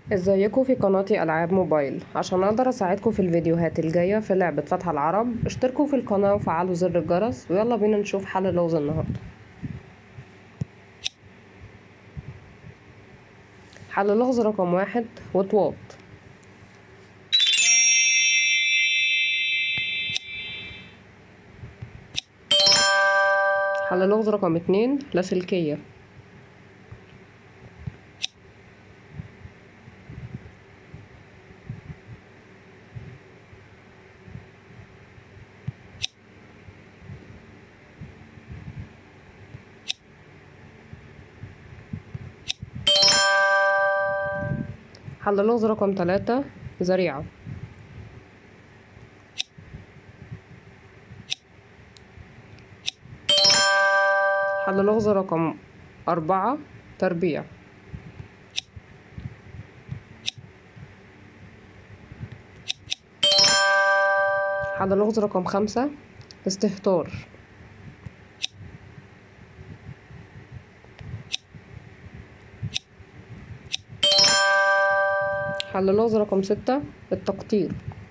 ازيكم في قناتي العاب موبايل عشان اقدر اساعدكم في الفيديوهات الجايه في لعبه فتح العرب اشتركوا في القناه وفعلوا زر الجرس ويلا بينا نشوف حل اللغز النهارده حل اللغز رقم واحد وطواط حل اللغز رقم اتنين لاسلكيه حل اللغز رقم تلاتة ذريعة حل اللغز رقم أربعة تربيع حل اللغز رقم خمسة استهتار حل اللغز رقم ستة التقطير